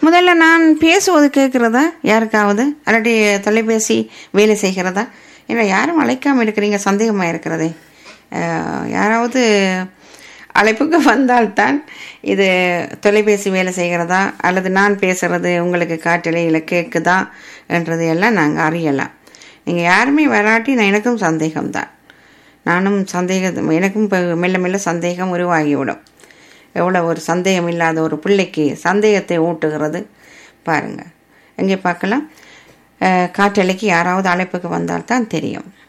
முதல்ல நான் பேசுவது கேட்குறதா யாருக்காவது அல்லாட்டி தொலைபேசி வேலை செய்கிறதா இல்லை யாரும் அழைக்காமல் இருக்கிறீங்க சந்தேகமாக இருக்கிறதே அஹ், யாராவது அழைப்புக்கு வந்தால்தான் இது தொலைபேசி வேலை செய்கிறதா அல்லது நான் பேசுகிறது உங்களுக்கு காட்டலையில் கேட்குதா என்றது எல்லாம் நாங்கள் அறியலாம் நீங்கள் யாருமே வராட்டி நான் எனக்கும் சந்தேகம்தான் நானும் சந்தேகம் எனக்கும் இப்போ மெல்ல மெல்ல சந்தேகம் உருவாகிவிடும் எவ்வளோ ஒரு சந்தேகம் இல்லாத ஒரு பிள்ளைக்கு சந்தேகத்தை ஊட்டுகிறது பாருங்கள் எங்கே பார்க்கலாம் அஹ், காற்றலைக்கு யாராவது அழைப்புக்கு வந்தால்தான் தெரியும்